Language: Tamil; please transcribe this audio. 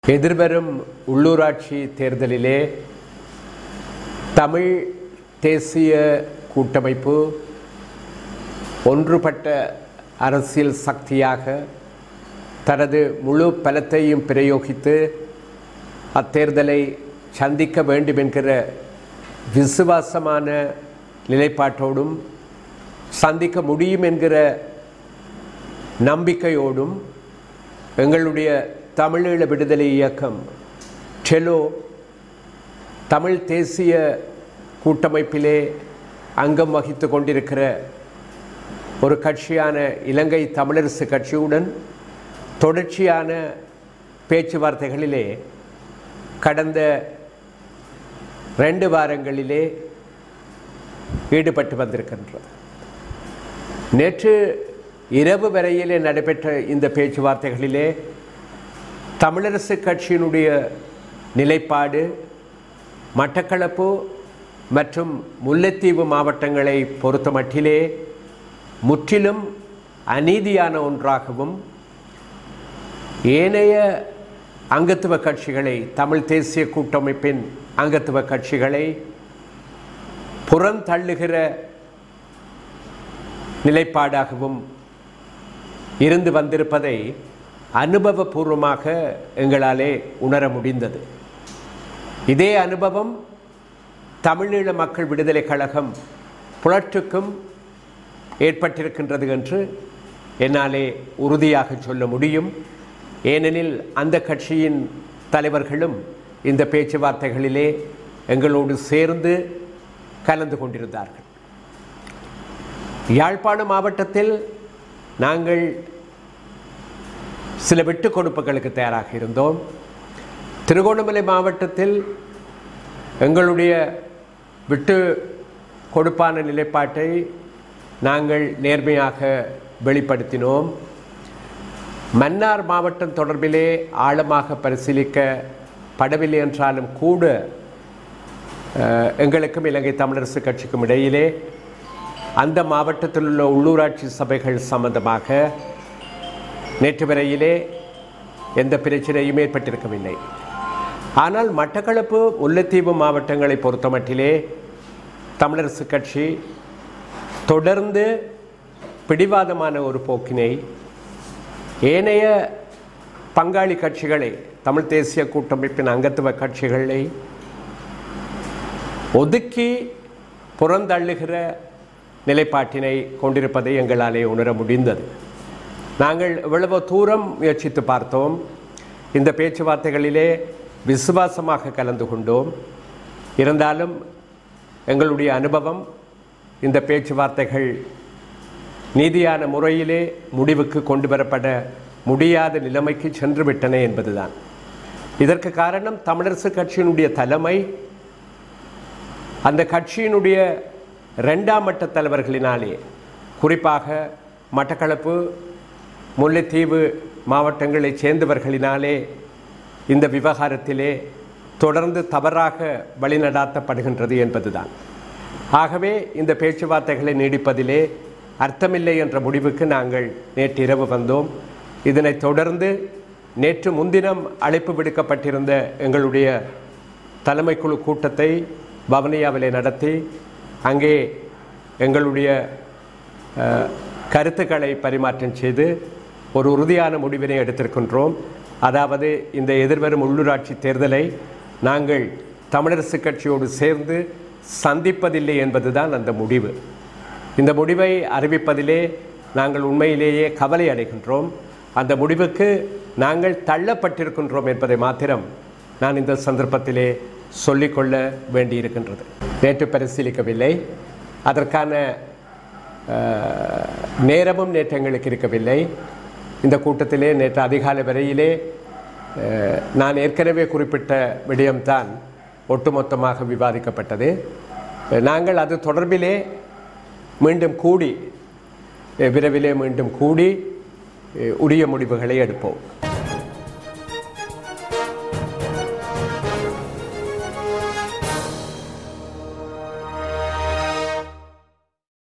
எதிர்வரும் உள்ளூராட்சி தேர்தலிலே தமிழ் தேசிய கூட்டமைப்பு ஒன்றுபட்ட அரசியல் சக்தியாக தனது முழு பலத்தையும் பிரயோகித்து அத்தேர்தலை சந்திக்க வேண்டும் என்கிற விசுவாசமான நிலைப்பாட்டோடும் சந்திக்க முடியும் என்கிற நம்பிக்கையோடும் எங்களுடைய தமிழீழ விடுதலை இயக்கம் டெலோ தமிழ் தேசிய கூட்டமைப்பிலே அங்கம் வகித்து கொண்டிருக்கிற ஒரு கட்சியான இலங்கை தமிழரசு கட்சியுடன் தொடர்ச்சியான பேச்சுவார்த்தைகளிலே கடந்த ரெண்டு வாரங்களிலே ஈடுபட்டு வந்திருக்கின்றது நேற்று இரவு வரையிலே நடைபெற்ற இந்த பேச்சுவார்த்தைகளிலே தமிழரசு கட்சியினுடைய நிலைப்பாடு மட்டக்களப்பு மற்றும் முல்லைத்தீவு மாவட்டங்களை பொறுத்தமட்டிலே முற்றிலும் அநீதியான ஒன்றாகவும் ஏனைய அங்கத்துவ கட்சிகளை தமிழ் தேசிய கூட்டமைப்பின் அங்கத்துவ கட்சிகளை புறந்தள்ளுகிற நிலைப்பாடாகவும் இருந்து வந்திருப்பதை அனுபவபூர்வமாக எங்களாலே உணர முடிந்தது இதே அனுபவம் தமிழீழ மக்கள் விடுதலை கழகம் புலற்றுக்கும் ஏற்பட்டிருக்கின்றது என்று என்னாலே உறுதியாக சொல்ல முடியும் ஏனெனில் அந்த கட்சியின் தலைவர்களும் இந்த பேச்சுவார்த்தைகளிலே எங்களோடு சேர்ந்து கலந்து கொண்டிருந்தார்கள் யாழ்ப்பாண மாவட்டத்தில் நாங்கள் சில விட்டு கொடுப்புகளுக்கு தயாராக இருந்தோம் திருகோணமலை மாவட்டத்தில் எங்களுடைய விட்டு கொடுப்பான நிலைப்பாட்டை நாங்கள் நேர்மையாக வெளிப்படுத்தினோம் மன்னார் மாவட்டம் தொடர்பிலே ஆழமாக பரிசீலிக்க படவில்லை என்றாலும் கூட எங்களுக்கும் இலங்கை தமிழரசு கட்சிக்கும் இடையிலே அந்த மாவட்டத்தில் உள்ள உள்ளூராட்சி சபைகள் சம்பந்தமாக நேற்று வரையிலே எந்த பிரச்சனையும் ஏற்பட்டிருக்கவில்லை ஆனால் மட்டக்களப்பு முல்லைத்தீவு மாவட்டங்களை பொறுத்தமட்டிலே தமிழரசு கட்சி தொடர்ந்து பிடிவாதமான ஒரு போக்கினை ஏனைய பங்காளி கட்சிகளை தமிழ் தேசிய கூட்டமைப்பின் அங்கத்துவ கட்சிகளை ஒதுக்கி புறந்தள்ளுகிற நிலைப்பாட்டினை கொண்டிருப்பதை எங்களாலே உணர முடிந்தது நாங்கள் எவ்வளவு தூரம் முயற்சித்து பார்த்தோம் இந்த பேச்சுவார்த்தைகளிலே விசுவாசமாக கலந்து கொண்டோம் இருந்தாலும் எங்களுடைய அனுபவம் இந்த பேச்சுவார்த்தைகள் நீதியான முறையிலே முடிவுக்கு கொண்டு வரப்பட முடியாத நிலைமைக்கு சென்று விட்டன என்பதுதான் இதற்கு காரணம் தமிழரசு கட்சியினுடைய தலைமை அந்த கட்சியினுடைய ரெண்டாம் மட்ட தலைவர்களினாலே குறிப்பாக மட்டக்களப்பு முல்லைத்தீவு மாவட்டங்களைச் சேர்ந்தவர்களினாலே இந்த விவகாரத்திலே தொடர்ந்து தவறாக வழிநடாத்தப்படுகின்றது என்பதுதான் ஆகவே இந்த பேச்சுவார்த்தைகளை நீடிப்பதிலே அர்த்தமில்லை என்ற முடிவுக்கு நாங்கள் நேற்று இரவு வந்தோம் இதனைத் தொடர்ந்து நேற்று முன்தினம் அழைப்பு விடுக்கப்பட்டிருந்த எங்களுடைய தலைமைக்குழு கூட்டத்தை பவனியாவிலே நடத்தி அங்கே எங்களுடைய கருத்துக்களை பரிமாற்றம் செய்து ஒரு உறுதியான முடிவினை எடுத்திருக்கின்றோம் அதாவது இந்த எதிர்வரும் உள்ளூராட்சி தேர்தலை நாங்கள் தமிழரசு கட்சியோடு சேர்ந்து சந்திப்பதில்லை என்பதுதான் அந்த முடிவு இந்த முடிவை அறிவிப்பதிலே நாங்கள் உண்மையிலேயே கவலை அடைகின்றோம் அந்த முடிவுக்கு நாங்கள் தள்ளப்பட்டிருக்கின்றோம் என்பதை மாத்திரம் நான் இந்த சந்தர்ப்பத்திலே சொல்லிக்கொள்ள வேண்டியிருக்கின்றது நேற்று பரிசீலிக்கவில்லை அதற்கான நேரமும் நேற்று எங்களுக்கு இருக்கவில்லை இந்த கூட்டத்திலே நேற்று அதிகாலை வரையிலே நான் ஏற்கனவே குறிப்பிட்ட விடயம்தான் ஒட்டுமொத்தமாக விவாதிக்கப்பட்டது நாங்கள் அது தொடர்பிலே மீண்டும் கூடி விரைவிலே மீண்டும் கூடி உரிய முடிவுகளை எடுப்போம்